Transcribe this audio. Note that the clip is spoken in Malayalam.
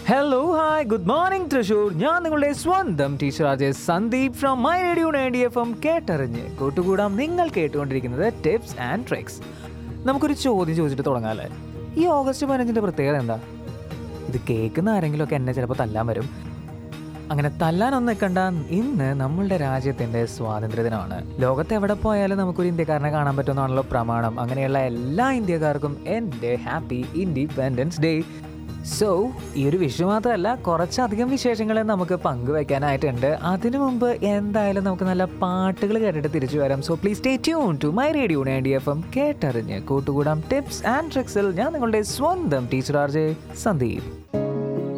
hello hi good morning Thrissur ഞാൻ നിങ്ങളുടെ സ്വന്തം teacher Ajay Sandeep from my radio ninety F M കേട്ടറിഞ്ഞ് കൂട്ടുകൂടാം നിങ്ങൾ കേട്ടുകൊണ്ടിരിക്കുന്നത് ടിപ്സ് ആൻഡ് ട്രിക്സ് നമുക്കൊരു ചോദ്യം ചോദിച്ചിട്ട് തുടങ്ങാല്ലേ ഈ ഓഗസ്റ്റ് പതിനഞ്ചിൻ്റെ പ്രത്യേകത എന്താ ഇത് കേൾക്കുന്ന ആരെങ്കിലും ഒക്കെ എന്നെ ചിലപ്പോൾ തല്ലാൻ വരും അങ്ങനെ തല്ലാനൊന്നും നിൽക്കണ്ട ഇന്ന് നമ്മളുടെ രാജ്യത്തിന്റെ സ്വാതന്ത്ര്യ ദിനമാണ് ലോകത്ത് എവിടെ പോയാലും നമുക്കൊരു ഇന്ത്യക്കാരനെ കാണാൻ പറ്റുമെന്നാണല്ലോ പ്രമാണം അങ്ങനെയുള്ള എല്ലാ ഇന്ത്യക്കാർക്കും എൻ്റെ ഹാപ്പി ഇൻഡിപെൻഡൻസ് ഡേ സോ ഈ ഒരു വിഷു മാത്രമല്ല കുറച്ചധികം വിശേഷങ്ങൾ നമുക്ക് പങ്കുവെക്കാനായിട്ടുണ്ട് അതിനു മുമ്പ് എന്തായാലും നമുക്ക് നല്ല പാട്ടുകൾ കേട്ടിട്ട് തിരിച്ചു വരാം so please stay tune to my radio ninety F M കേട്ടറിഞ്ഞ് കൂട്ടുകൂടാം ടിപ്സ് ആൻഡ് ട്രിക്സിൽ ഞാൻ നിങ്ങളുടെ സ്വന്തം ടീച്ചർ ആർ ജെ സന്ദീപ്